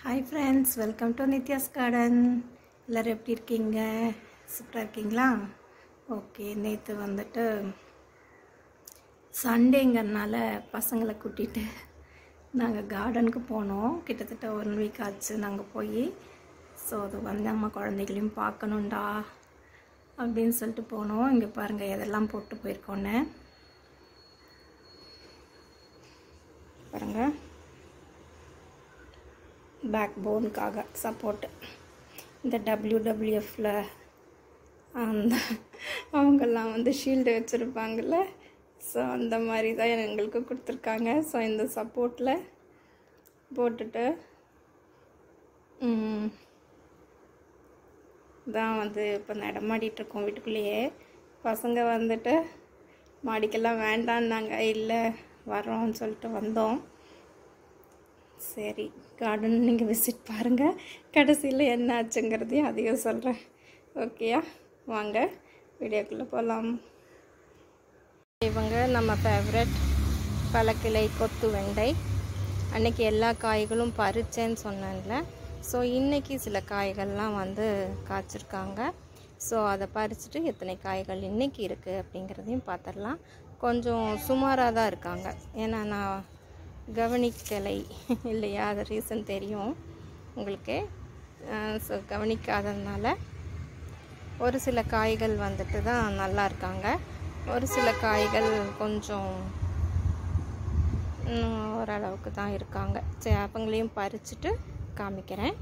hi friends welcome to Nithya's garden எல்லோரும் எப்படி இருக்கீங்க சூப்பராக இருக்கீங்களா ஓகே நேற்று வந்துட்டு சண்டேங்கிறனால பசங்களை கூட்டிகிட்டு நாங்கள் கார்டனுக்கு போனோம் கிட்டத்தட்ட ஒன் வீக் ஆச்சு நாங்கள் போய் ஸோ அது வந்து அம்மா குழந்தைகளையும் பார்க்கணுண்டா அப்படின்னு சொல்லிட்டு போனோம் இங்கே பாருங்கள் எதெல்லாம் போட்டு போயிருக்கோன்னு பாருங்கள் பேக் போனுக்காக சப்போர்ட்டு இந்த டபிள்யூடபிள்யூஎஃப்பில் அந்த அவங்கெல்லாம் வந்து ஷீல்டு வச்சுருப்பாங்கள்ல ஸோ அந்த மாதிரி தான் எங்களுக்கு கொடுத்துருக்காங்க ஸோ இந்த சப்போர்ட்டில் போட்டுட்டு ம், தான் வந்து இப்போ நடமாடிட்டுருக்கோம் வீட்டுக்குள்ளேயே பசங்க வந்துட்டு மாடிக்கெல்லாம் வேண்டான்னாங்க இல்லை வரோம்னு சொல்லிட்டு வந்தோம் சரி கார்டன் நீங்கள் விசிட் பாருங்கள் கடைசியில் என்ன ஆச்சுங்கிறதையும் அதையும் சொல்கிறேன் ஓகேயா வாங்க வீடியோக்குள்ளே போகலாம் இவங்க நம்ம ஃபேவரட் பழக்கிளை கொத்து வெண்டை அன்னைக்கு எல்லா காய்களும் பறிச்சேன்னு சொன்னேன்ல ஸோ இன்றைக்கி சில காய்கள்லாம் வந்து காய்ச்சிருக்காங்க ஸோ அதை பறிச்சுட்டு எத்தனை காய்கள் இன்றைக்கி இருக்குது அப்படிங்கிறதையும் பார்த்துடலாம் கொஞ்சம் சுமாராக தான் இருக்காங்க ஏன்னா நான் கவனிக்கலை இல்லையா அது ரீசன் தெரியும் உங்களுக்கு ஸோ கவனிக்காததுனால ஒரு சில காய்கள் வந்துட்டு தான் நல்லா இருக்காங்க ஒரு சில காய்கள் கொஞ்சம் ம், ஓரளவுக்கு தான் இருக்காங்க சரி அவங்களையும் பறிச்சுட்டு காமிக்கிறேன்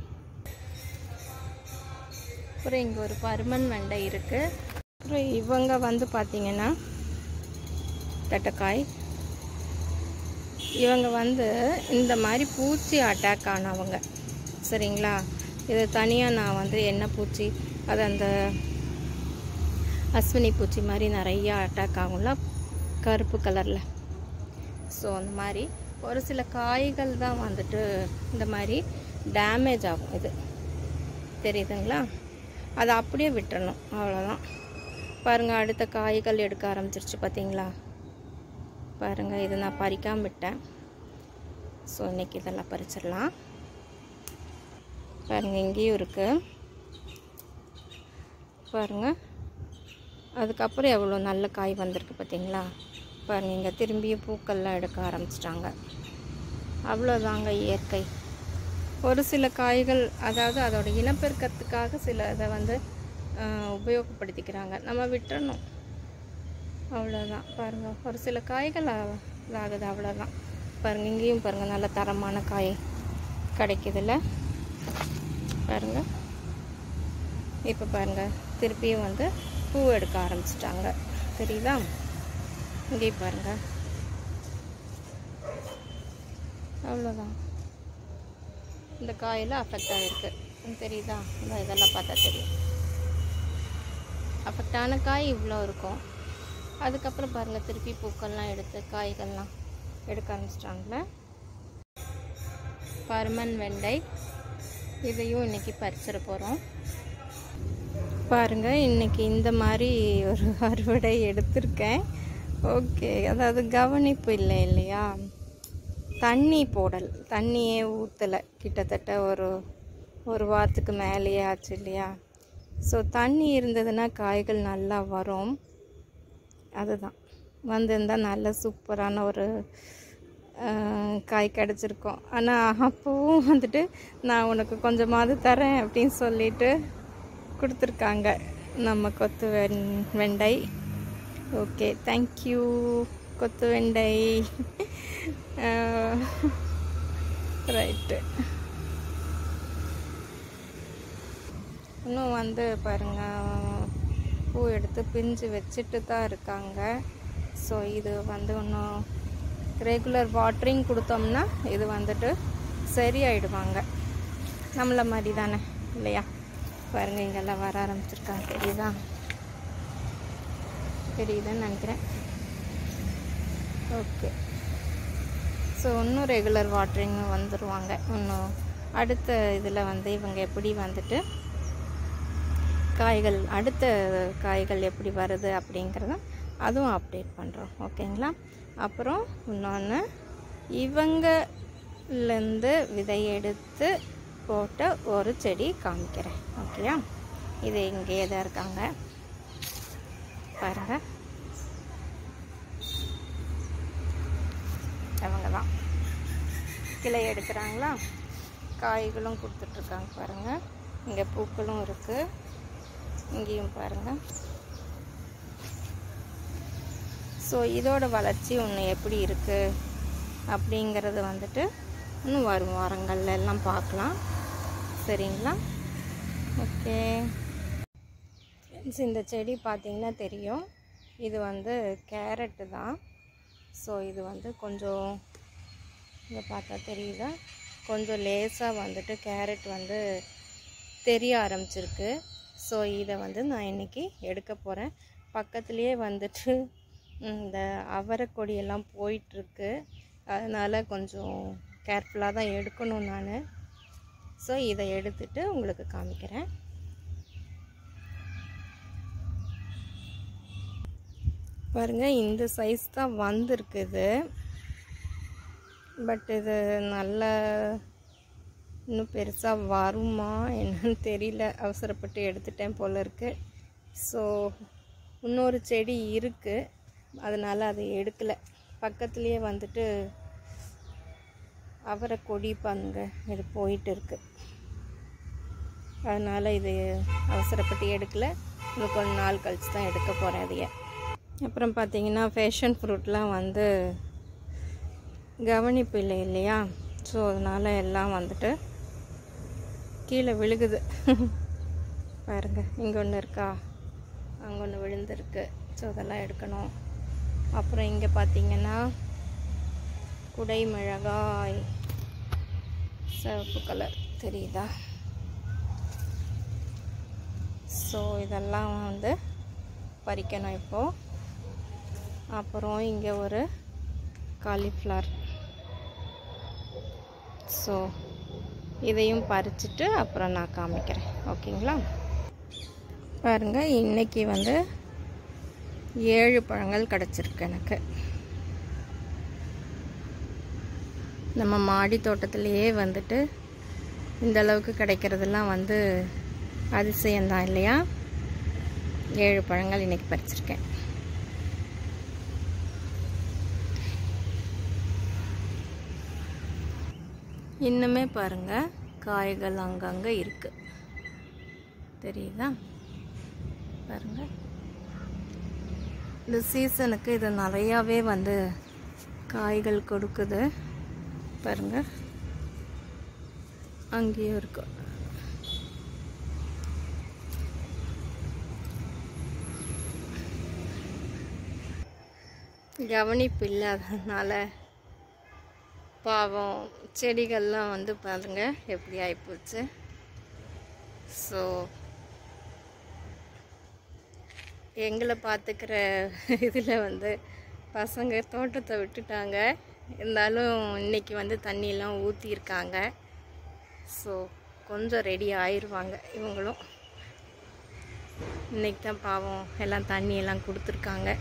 அப்புறம் இங்கே ஒரு பருமன் வெண்டை இருக்குது அப்புறம் இவங்க வந்து பார்த்திங்கன்னா தட்டைக்காய் இவங்க வந்து இந்த மாதிரி பூச்சி அட்டாக் ஆனவங்க சரிங்களா இது தனியாக நான் வந்து என்ன பூச்சி அது அந்த அஸ்வினி பூச்சி மாதிரி நிறையா அட்டாக் ஆகும்ல கருப்பு கலரில் ஸோ அந்த மாதிரி ஒரு சில காய்கள் தான் வந்துட்டு இந்த மாதிரி டேமேஜ் ஆகும் இது தெரியுதுங்களா அதை அப்படியே விட்டுறணும் அவ்வளோதான் பாருங்கள் அடுத்த காய்கள் எடுக்க ஆரம்பிச்சிருச்சு பார்த்தீங்களா பாருங்கள் இது நான் பறிக்காம விட்டேன் ஸோ இன்றைக்கி இதெல்லாம் பறிச்சிடலாம் பாருங்கள் இங்கேயும் இருக்குது பாருங்கள் அதுக்கப்புறம் எவ்வளோ நல்ல காய் வந்திருக்கு பார்த்தீங்களா பாருங்கள் இங்கே திரும்பியும் பூக்கள்லாம் எடுக்க ஆரம்பிச்சிட்டாங்க அவ்வளோதாங்க இயற்கை ஒரு சில காய்கள் அதாவது அதோட இனப்பெருக்கத்துக்காக சில இதை வந்து ஆஹ், உபயோகப்படுத்திக்கிறாங்க நம்ம விட்டுறணும் அவ்வளோதான் பாருங்கள் ஒரு சில காய்கள் ஆ- இதாகுது அவ்வளோதான் பாருங்கள் இங்கேயும் பாருங்கள் நல்ல தரமான காய் கிடைக்குதுல்ல பாருங்கள் இப்போ பாருங்கள் திருப்பியும் வந்து பூ எடுக்க ஆரம்பிச்சிட்டாங்க தெரியுதா இங்கேயும் பாருங்கள் அவ்வளோதான் இந்த காயில் அஃபெக்ட் ஆகிருக்கு தெரியுதா இந்த இதெல்லாம் பார்த்தா தெரியும் அஃபெக்ட் ஆன காய் இவ்வளோ இருக்கும் அதுக்கப்புறம் பாருங்கள் திருப்பி பூக்கள்லாம் எடுத்து காய்கள்லாம் எடுக்க ஆரம்பிச்சிட்டாங்கள பருமன் வெண்டை இதையும் இன்னைக்கு பறிச்சிட போகிறோம் பாருங்கள் இன்னைக்கு இந்த மாதிரி ஒரு அறுவடை எடுத்திருக்கேன் ஓகே அதாவது கவனிப்பு இல்லை இல்லையா தண்ணி போடல் தண்ணியே ஊற்றலை கிட்டத்தட்ட ஒரு ஒரு வாரத்துக்கு மேலேயே ஆச்சு இல்லையா ஸோ தண்ணி இருந்ததுன்னா காய்கள் நல்லா வரும் அதுதான் வந்திருந்தால் நல்ல சூப்பரான ஒரு ஆஹ், காய் கிடச்சிருக்கும் ஆனால் அப்போவும் வந்துட்டு நான் உனக்கு கொஞ்சமாவது தரேன் அப்படின்னு சொல்லிட்டு கொடுத்துருக்காங்க நம்ம கொத்து வெண் வெண்டை ஓகே தேங்க்யூ கொத்து வெண்டை ரைட்டு இன்னும் வந்து பாருங்க பூ எடுத்து பிஞ்சு வச்சுட்டு தான் இருக்காங்க ஸோ இது வந்து இன்னும் ரெகுலர் வாட்டரிங் கொடுத்தோம்னா இது வந்துட்டு சரியாயிடுவாங்க நம்மள மாதிரி தானே இல்லையா பாருங்க இங்கெல்லாம் வர ஆரம்பிச்சிருக்காங்க தெரியுதா தெரியுதுன்னு நினைக்கிறேன் ஓகே ஸோ இன்னும் ரெகுலர் வாட்டரிங் வந்துடுவாங்க இன்னும் அடுத்த இதில் வந்து இவங்க எப்படி வந்துட்டு காய்கள் அடுத்த காய்கள் எப்படி வருது அப்படிங்கிறத அதுவும் அப்டேட் பண்ணுறோம் ஓகேங்களா அப்புறம் இன்னொன்று இவங்கலேருந்து விதை எடுத்து போட்ட ஒரு செடி காமிக்கிறேன் ஓகேயா இது இங்கேயே தான் இருக்காங்க பாருங்கள் அவங்க தான் கிளை எடுக்கிறாங்களா காய்களும் கொடுத்துட்ருக்காங்க பாருங்கள் இங்கே பூக்களும் இருக்குது இங்கேயும் பாருங்கள் ஸோ இதோட வளர்ச்சி ஒன்று எப்படி இருக்குது அப்படிங்கிறது வந்துட்டு இன்னும் வரும் வாரங்கள்ல எல்லாம் பார்க்கலாம் சரிங்களா ஓகே ஃப்ரெண்ட்ஸ் இந்த செடி பார்த்திங்கன்னா தெரியும் இது வந்து கேரட்டு தான் ஸோ இது வந்து கொஞ்சம் இங்கே பார்த்தா தெரியுதா கொஞ்சம் லேசாக வந்துட்டு கேரட் வந்து தெரிய ஆரம்பிச்சிருக்கு ஸோ இதை வந்து நான் இன்றைக்கி எடுக்க போகிறேன் பக்கத்துலேயே வந்துட்டு இந்த அவரைக்கொடியெல்லாம் போயிட்டுருக்கு அதனால் கொஞ்சம் கேர்ஃபுல்லாக தான் எடுக்கணும் நான் ஸோ இதை எடுத்துட்டு உங்களுக்கு காமிக்கிறேன் பாருங்கள் இந்த சைஸ் தான் வந்திருக்குது பட் இது நல்ல இன்னும் பெருசாக வருமா என்னன்னு தெரியல அவசரப்பட்டு எடுத்துட்டேன் போல் இருக்குது ஸோ இன்னொரு செடி இருக்குது அதனால் அதை எடுக்கலை பக்கத்துலேயே வந்துட்டு அவரை கொடி பாருங்க இது போயிட்டு இருக்கு அதனால் இது அவசரப்பட்டு எடுக்கலை இன்னும் கொஞ்ச நாள் கழிச்சு தான் எடுக்க போகிறேன் அதைய அப்புறம் பார்த்தீங்கன்னா ஃபேஷன் ஃப்ரூட்லாம் வந்து கவனிப்பு இல்லை இல்லையா ஸோ அதனால் எல்லாம் வந்துட்டு கீழே விழுகுது பாருங்க இங்கே ஒன்று இருக்கா அங்கே ஒன்று விழுந்திருக்கு ஸோ அதெல்லாம் எடுக்கணும் அப்புறம் இங்கே பார்த்தீங்கன்னா குடை மிளகாய் சிவப்பு கலர் தெரியுதா ஸோ இதெல்லாம் வந்து பறிக்கணும் இப்போது அப்புறம் இங்கே ஒரு காலிஃப்ளவர் ஸோ இதையும் பறிச்சுட்டு அப்புறம் நான் காமிக்கிறேன் ஓகேங்களா பாருங்கள் இன்றைக்கி வந்து ஏழு பழங்கள் கிடச்சிருக்கு எனக்கு நம்ம மாடி தோட்டத்திலேயே வந்துட்டு இந்த அளவுக்கு கிடைக்கிறதெல்லாம் வந்து அதிசயம்தான் இல்லையா ஏழு பழங்கள் இன்றைக்கி பறிச்சிருக்கேன் இன்னுமே பாருங்கள் காய்கள் அங்கங்கே இருக்குது தெரியுதா பாருங்கள் இந்த சீசனுக்கு இது நிறையாவே வந்து காய்கள் கொடுக்குது பாருங்கள் அங்கேயும் இருக்கும் கவனிப்பு இல்லாததுனால பாவம் செடிகள்லாம் வந்து பாருங்க எப்படி ஆகிப்போச்சு ஸோ எங்களை பார்த்துக்கிற இதில் வந்து பசங்க தோட்டத்தை விட்டுட்டாங்க இருந்தாலும் இன்னைக்கு வந்து தண்ணியெல்லாம் ஊற்றிருக்காங்க ஸோ கொஞ்சம் ரெடி ஆயிடுவாங்க இவங்களும் இன்னைக்கு தான் பாவம் எல்லாம் தண்ணியெல்லாம் கொடுத்துருக்காங்க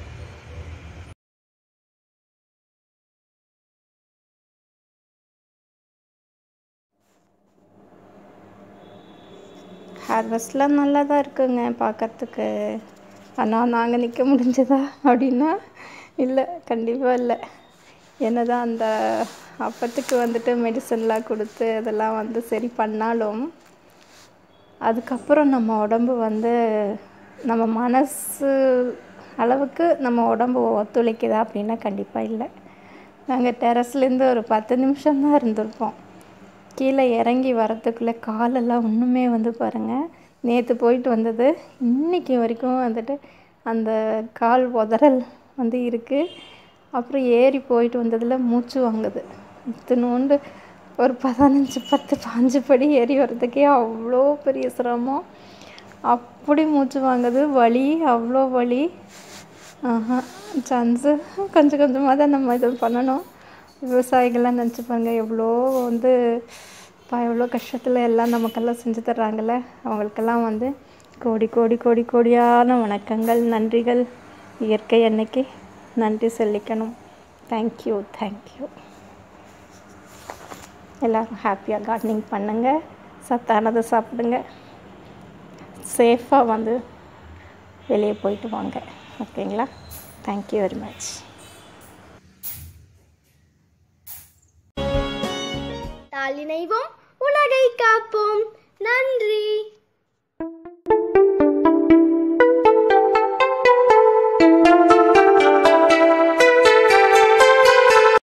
ஹார்வெஸ்ட்லாம் நல்லா தான் இருக்குங்க பார்க்கறதுக்கு ஆனால் நாங்கள் நிற்க முடிஞ்சதா அப்படின்னா இல்லை கண்டிப்பாக இல்லை என்னதான் அந்த அப்பத்துக்கு வந்துட்டு மெடிசன்லாம் கொடுத்து அதெல்லாம் வந்து சரி பண்ணாலும் அதுக்கப்புறம் நம்ம உடம்பு வந்து நம்ம மனசு அளவுக்கு நம்ம உடம்பு ஒத்துழைக்குதா அப்படின்னா கண்டிப்பாக இல்லை நாங்கள் டெரஸ்லேருந்து ஒரு பத்து நிமிஷம்தான் இருந்திருப்போம் கீழே இறங்கி வரத்துக்குள்ளே காலெல்லாம் ஒன்றுமே வந்து பாருங்கள் நேற்று போயிட்டு வந்தது இன்றைக்கி வரைக்கும் வந்துட்டு அந்த கால் உதறல் வந்து இருக்குது அப்புறம் ஏறி போயிட்டு வந்ததில் மூச்சு வாங்குது இத்தினோண்டு ஒரு பதினஞ்சு பத்து பாஞ்சு படி ஏறி வர்றதுக்கே அவ்வளோ பெரிய சிரமம் அப்படி மூச்சு வாங்குது வலி அவ்வளோ வலி ஆஹா சான்ஸு கொஞ்சம் கொஞ்சமாக தான் நம்ம இது பண்ணணும் விவசாயிகள்லாம் நினச்சி பாருங்க எவ்வளோ வந்து பா எவ்வளோ கஷ்டத்தில் எல்லாம் நமக்கெல்லாம் செஞ்சு தர்றாங்கல்ல அவங்களுக்கெல்லாம் வந்து கோடி கோடி கோடி கோடியான வணக்கங்கள் நன்றிகள் இயற்கை அன்னைக்கு நன்றி சொல்லிக்கணும் தேங்க்யூ தேங்க்யூ எல்லோரும் ஹாப்பியாக கார்டனிங் பண்ணுங்கள் சத்தானதை சாப்பிடுங்க சேஃபாக வந்து வெளியே போயிட்டு வாங்க ஓகேங்களா தேங்க்யூ வெரி மச் தாளிணைவோம் உலகை காப்போம் நன்றி